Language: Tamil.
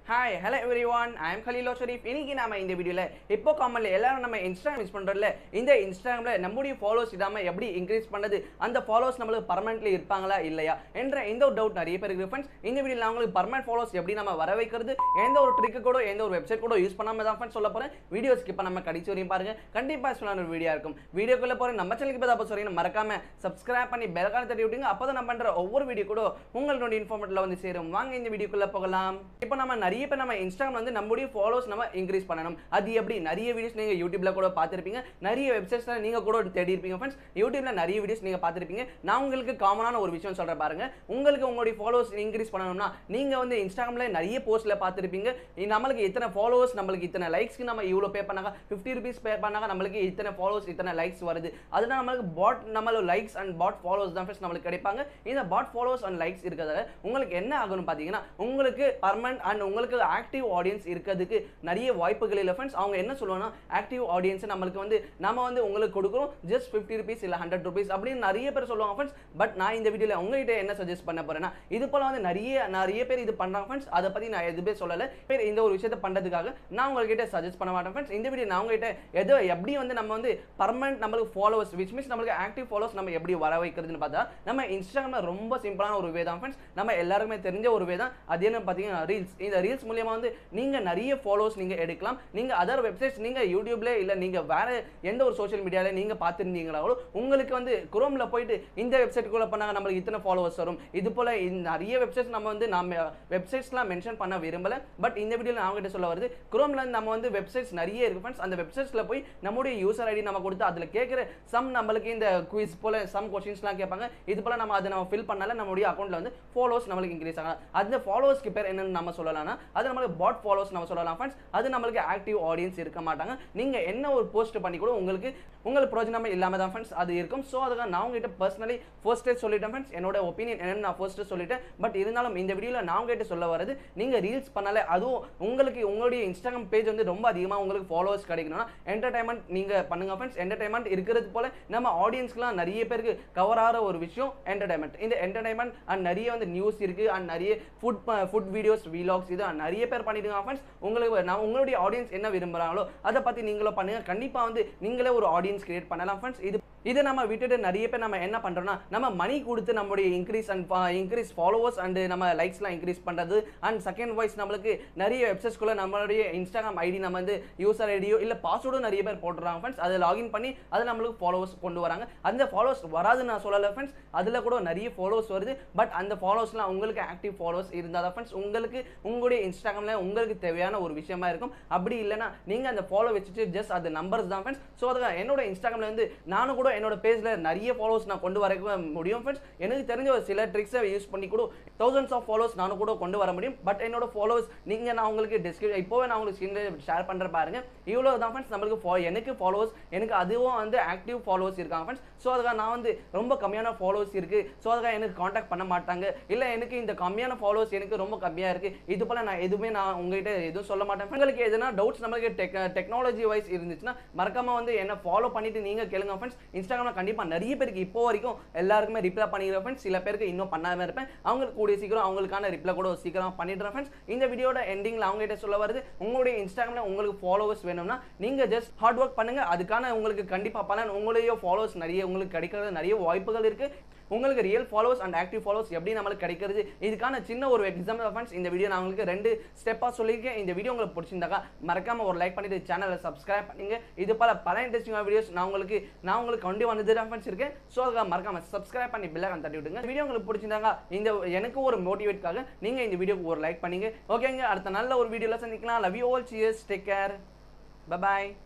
hi hello everyone I am கலீலோ ஷரீஃப் இன்னைக்கு நாம இந்த வீடியோவில் இப்போ காமன்ல எல்லாரும் நம்ம இன்ஸ்டாகிராம் யூஸ் பண்றோம்ல இந்த இன்ஸ்டாகிராம்ல நம்முடைய ஃபாலோஸ் இல்லாம எப்படி இன்க்ரீஸ் பண்ணது அந்த ஃபாலோஸ் நம்மளுக்கு பர்மனெண்ட்லி இருப்பாங்களா இல்லையா என்ற எந்த ஒரு டவுட் நிறைய பேருக்கு இருக்கு ஃப்ரெண்ட்ஸ் இந்த வீடியோவில் அவங்களுக்கு பர்மனெண்ட் ஃபாலோஸ் எப்படி நம்ம வர வைக்கிறது எந்த ஒரு ட்ரிக்கு கூட எந்த ஒரு வெப்சைட் கூட யூஸ் பண்ணாம தான் ஃப்ரெண்ட்ஸ் சொல்ல போறேன் வீடியோ ஸ்கிப் பண்ணாம கடைசி வரையும் பாருங்க கண்டிப்பா சொல்லான ஒரு வீடியோ இருக்கும் வீடியோக்குள்ள போற நம்ம சேனலுக்கு இப்போ தான் சொல்றீங்க மறக்காம சப்ஸ்கிரைப் பண்ணி பெல் கான தட்டி விட்டுங்க அப்பதான் நம்ம பண்ற ஒவ்வொரு வீடியோ கூட உங்களோட இன்ஃபார்மேட்டில் வந்து சேரும் வாங்க இந்த வீடியோக்குள்ள போகலாம் இப்போ நம்ம நிறைய பேர் நம்ம இன்ஸ்டாகிராம் வந்து நம்முடைய ஃபாலோஸ் நம்ம இன்க்ரீஸ் பண்ணணும் அது எப்படி நிறைய வீடியோஸ் நீங்க யூடியூப்ல கூட பார்த்திருப்பீங்க நிறைய வெப்சைட்ஸ்ல நீங்க கூட தேடி இருப்பீங்க ஃப்ரெண்ட்ஸ் யூடியூப்ல நிறைய வீடியோஸ் நீங்க பார்த்திருப்பீங்க நான் உங்களுக்கு காமனான ஒரு விஷயம் சொல்றேன் பாருங்க உங்களுக்கு உங்களுடைய ஃபாலோஸ் இன்க்ரீஸ் பண்ணணும்னா நீங்க வந்து இன்ஸ்டாகிராம்ல நிறைய போஸ்ட்ல பார்த்திருப்பீங்க இ- நம்மளுக்கு இத்தனை ஃபாலோவர்ஸ் நம்மளுக்கு இத்தனை லைக்ஸ்க்கு நம்ம இவ்வளோ பே பண்ணாங்க ஃபிஃப்டி ருபீஸ் பே பண்ணாங்க நம்மளுக்கு இத்தனை ஃபாலோஸ் இத்தனை லைக்ஸ் வருது அதுதான் நம்மளுக்கு பாட் நம்மளோட லைக்ஸ் அண்ட் பாட் ஃபாலோஸ் தான் ஃப்ரெண்ட்ஸ் நம்மளுக்கு கிடைப்பாங்க இந்த பாட் ஃபாலோஸ் அண்ட் லைக்ஸ் இருக்கிறதால உங்களுக்கு என்ன ஆகணும் பார்த்தீங்கன்னா உங்களுக்கு பர்மனன்ட் அண்ட் உங்களுக்கு ஆக்டிவ் ஆடியன்ஸ் இருக்கிறதுக்கு நிறைய வாய்ப்புகள் இல்லை ஃப்ரெண்ட்ஸ் அவங்க என்ன சொல்லுவாங்கன்னா ஆக்டிவ் ஆடியன்ஸ் நம்மளுக்கு வந்து நம்ம வந்து உங்களுக்கு கொடுக்குறோம் ஜஸ்ட் ஃபிஃப்டி ருபீஸ் இல்லை ஹண்ட்ரட் ருபீஸ் அப்படின்னு நிறைய பேர் சொல்லுவாங்க ஃப்ரெண்ட்ஸ் பட் நான் இந்த வீடியோவில் உங்ககிட்ட என்ன சஜஸ்ட் பண்ண போறேன்னா இது போல வந்து நிறைய நிறைய பேர் இது பண்றாங்க ஃப்ரெண்ட்ஸ் அதை பத்தி நான் எதுவுமே சொல்லலை பேர் இந்த ஒரு விஷயத்தை பண்றதுக்காக நான் உங்ககிட்ட சஜஸ்ட் பண்ண மாட்டேன் ஃப்ரெண்ட்ஸ் இந்த வீடியோ நான் உங்ககிட்ட எதோ எப்படி வந்து நம்ம வந்து பர்மனன்ட் நம்மளுக்கு ஃபாலோவர்ஸ் விச் மீன்ஸ் நம்மளுக்கு ஆக்டிவ் ஃபாலோவர்ஸ் நம்ம எப்படி வர வைக்கிறதுன்னு பார்த்தா நம்ம இன்ஸ்டாகிராம்ல ரொம்ப சிம்பிளான ஒரு வே தான் ஃப்ரெண்ட்ஸ் நம்ம எல்லாருக்குமே தெரிஞ்ச ஒரு வே தான் அது என்ன பார்த்தீங்கன்னா ரீல்ஸ் இந்த ரீல்ஸ் மூலியமா வந்து நீங்க நிறைய ஃபாலோவர்ஸ் நீங்க எடுக்கலாம் நீங்க அதர் வெப்சைட்ஸ் நீங்க யூடியூப்ல இல்ல நீங்க வேற எந்த ஒரு சோஷியல் மீடியால நீங்க பார்த்துருந்தீங்களோ உங்களுக்கு வந்து குரோம்ல போயிட்டு இந்த வெப்சைட்டுக்குள்ள பண்ணாங்க நம்மளுக்கு இத்தனை ஃபாலோவர்ஸ் வரும் இது போல இந்த நிறைய வெப்சைட்ஸ் நம்ம வந்து நம்ம வெப்சைட்ஸ்லாம் மென்ஷன் பண்ண விரும்பல பட் இந்த வீடியோல நான் கிட்ட சொல்ல வருது குரோம்ல நம்ம வந்து வெப்சைட்ஸ் நிறைய இருக்கு ஃப்ரெண்ட்ஸ் அந்த வெப்சைட்ஸ்ல போய் நம்முடைய யூசர் ஐடி நம்ம கொடுத்து அதுல கேட்குற சம் நம்மளுக்கு இந்த குவிஸ் போல சம் கொஸ்டின்ஸ்லாம் கேட்பாங்க இது போல நம்ம அதை நம்ம ஃபில் பண்ணால நம்மளுடைய அக்கௌண்ட்ல வந்து ஃபாலோஸ் நம்மளுக்கு இன்க்ரீஸ் ஆகலாம் அந்த ஃபாலோவர்ஸ்க்கு பேர் என்னன்னு நம்ம சொல்லலாம்னா அது நம்மளுக்கு பாட் ஃபாலோஸ் நம்ம சொல்லலாம் ஃப்ரெண்ட்ஸ் அது நம்மளுக்கு ஆக்டிவ் ஆடியன்ஸ் இருக்க மாட்டாங்க நீங்க என்ன ஒரு போஸ்ட் பண்ணி கூட உங்களுக்கு உங்களுக்கு பிரயோஜனமே இல்லாம தான் ஃப்ரெண்ட்ஸ் அது இருக்கும் ஸோ அதுக்காக நான் உங்ககிட்ட பர்சனலி ஃபர்ஸ்டே சொல்லிட்டேன் ஃப்ரெண்ட்ஸ் என்னோட ஒப்பீனியன் என்னன்னு நான் ஃபர்ஸ்ட் சொல்லிட்டேன் பட் இருந்தாலும் இந்த வீடியோவில் நான் உங்ககிட்ட சொல்ல வரது நீங்க ரீல்ஸ் பண்ணாலே அதுவும் உங்களுக்கு உங்களுடைய இன்ஸ்டாகிராம் பேஜ் வந்து ரொம்ப அதிகமாக உங்களுக்கு ஃபாலோவர்ஸ் கிடைக்கணும்னா என்டர்டைன்மெண்ட் நீங்க பண்ணுங்க ஃப்ரெண்ட்ஸ் என்டர்டைன்மெண்ட் இருக்கிறது போல நம்ம ஆடியன்ஸ்க்குலாம் நிறைய பேருக்கு கவர் ஆகிற ஒரு விஷயம் என்டர்டைன்மெண்ட் இந்த என்டர்டைன்மெண்ட் அண்ட் நிறைய வந்து நியூஸ் இருக்கு அண்ட் நிறைய ஃபுட் ஃபுட் வீடியோஸ் வீலாக்ஸ் இது and நிறைய பேர் பண்ணிடுங்க ஃப்ரெண்ட்ஸ் உங்களுக்கு நான் உங்களுடைய ஆடியன்ஸ் என்ன விரும்புறாங்களோ அதை பத்தி நீங்களும் பண்ணுங்க கண்டிப்பா வந்து நீங்களே ஒரு ஆடியன்ஸ் கிரியேட் பண்ணலாம் ஃப்ரெண்ட்ஸ் இது இதை நம்ம விட்டுட்டு நிறைய பேர் நம்ம என்ன பண்றோம்னா நம்ம மணி கொடுத்து நம்மளுடைய increase and increase followers and நம்ம லைக்ஸ்லாம் இன்க்ரீஸ் பண்றது அண்ட் செகண்ட் வாய்ஸ் நம்மளுக்கு நிறைய வெப்சைட்ஸ்குள்ள நம்மளுடைய இன்ஸ்டாகிராம் ஐடி நம்ம வந்து யூசர் ஐடியோ இல்ல பாஸ்வேர்டும் நிறைய பேர் போட்டுறாங்க ஃப்ரெண்ட்ஸ் அதை லாகின் பண்ணி அது நம்மளுக்கு ஃபாலோவர்ஸ் கொண்டு வராங்க அந்த ஃபாலோவர்ஸ் வராதுன்னு நான் சொல்லலை ஃப்ரெண்ட்ஸ் அதில் கூட நிறைய ஃபாலோவர்ஸ் வருது பட் அந்த ஃபாலோவர்ஸ்லாம் உங்களுக்கு ஆக்டிவ் ஃபாலோவர்ஸ் இருந்தால் தான் ஃப்ரெண்ட்ஸ் உங்களுக்கு உங்களுடைய இன்ஸ்டாகிராமில் உங்களுக்கு தேவையான ஒரு விஷயமா இருக்கும் அப்படி இல்லைன்னா நீங்கள் அந்த ஃபாலோ வச்சுட்டு ஜஸ்ட் அது நம்பர்ஸ் தான் ஃப்ரெண்ட்ஸ் ஸோ அதுக்கு என்னோட இன்ஸ்டாகிராமில் வந்து நானும் கூட என்னோட பேஜில் நிறைய ஃபாலோவர்ஸ் நான் கொண்டு வர முடியும் ஃப்ரெண்ட்ஸ் எனக்கு தெரிஞ்ச ஒரு சில ட்ரிக்ஸை யூஸ் பண்ணி கூட தௌசண்ட்ஸ் ஆஃப் ஃபாலோவர்ஸ் நானும் கூட கொண்டு வர முடியும் பட் என்னோட ஃபாலோவர்ஸ் நீங்கள் நான் உங்களுக்கு டிஸ்கிரிப் இப்போவே நான் உங்களுக்கு ஸ்க்ரீனில் ஷேர் பண்ணுற பாருங்க இவ்வளோ தான் ஃப்ரெண்ட்ஸ் நம்மளுக்கு fo- எனக்கு ஃபாலோவர்ஸ் எனக்கு அதுவும் வந்து ஆக்டிவ் ஃபாலோவர்ஸ் இருக்காங்க ஃப்ரெண்ட்ஸ் ஸோ அதுக்காக நான் வந்து ரொம்ப கம்மியான ஃபாலோவர்ஸ் இருக்கு ஸோ அதுக்காக எனக்கு காண்டாக்ட் பண்ண மாட்டாங்க இல்லை எனக்கு இந்த கம்மியான ஃபாலோவர்ஸ் எனக்கு ரொம்ப கம்மியாக இருக்கு இது போல நான் எதுவுமே நான் உங்ககிட்ட எதுவும் சொல்ல மாட்டேன் உங்களுக்கு எதுனா டவுட்ஸ் நம்மளுக்கு டெக் டெக்னாலஜி வைஸ் இருந்துச்சுன்னா மறக்காம வந்து என்ன ஃபாலோ பண்ணிட்டு நீங்க கேளுங்க ஃப்ரெண்ட்ஸ் இன்ஸ்டாகிராம்ல கண்டிப்பா நிறைய பேருக்கு இப்போ வரைக்கும் எல்லாருக்குமே ரிப்ளை பண்ணிடுறேன் ஃப்ரெண்ட்ஸ் சில பேருக்கு இன்னும் பண்ணாம இருப்பேன் அவங்களுக்கு கூடிய சீக்கிரம் அவங்களுக்கான ரிப்ளை கூட சீக்கிரம் பண்ணிடுறேன் ஃப்ரெண்ட்ஸ் இந்த வீடியோட எண்டிங்ல அவங்க கிட்ட சொல்ல வருது உங்களுடைய இன்ஸ்டாகிராம்ல உங்களுக்கு ஃபாலோவர்ஸ் வேணும்னா நீங்க ஜஸ்ட் ஹார்ட் ஒர்க் பண்ணுங்க அதுக்கான உங்களுக்கு கண்டிப்பா பலன் உங்களுடைய ஃபாலோவர்ஸ் நிறைய உங்களுக்கு கிடைக்கிறது நிறைய வாய்ப்புகள் இருக்கு உங்களுக்கு real followers and active followers எப்படி நம்மளுக்கு கிடைக்கிறது இதுக்கான சின்ன ஒரு எக்ஸாம்பிள் ஃப்ரெண்ட்ஸ் இந்த வீடியோ நான் உங்களுக்கு ரெண்டு ஸ்டெப்பாக சொல்லியிருக்கேன் இந்த வீடியோ உங்களுக்கு பிடிச்சிருந்தாக்கா மறக்காம ஒரு லைக் பண்ணிட்டு சேனலை சப்ஸ்கிரைப் பண்ணுங்க இது பல பல இன்ட்ரெஸ்டிங்கான வீடியோஸ் நான் உங்களுக்கு நான் உங்களுக்கு கொண்டு வந்து ஃப்ரெண்ட்ஸ் இருக்கேன் ஸோ அதுக்காக மறக்காம சப்ஸ்கிரைப் பண்ணி பில்லை தட்டி விட்டுங்க வீடியோ உங்களுக்கு பிடிச்சிருந்தாங்க இந்த எனக்கு ஒரு மோட்டிவேட்காக நீங்க இந்த வீடியோக்கு ஒரு லைக் பண்ணீங்க ஓகேங்க அடுத்த நல்ல ஒரு வீடியோல சந்திக்கலாம் love you all cheers take care by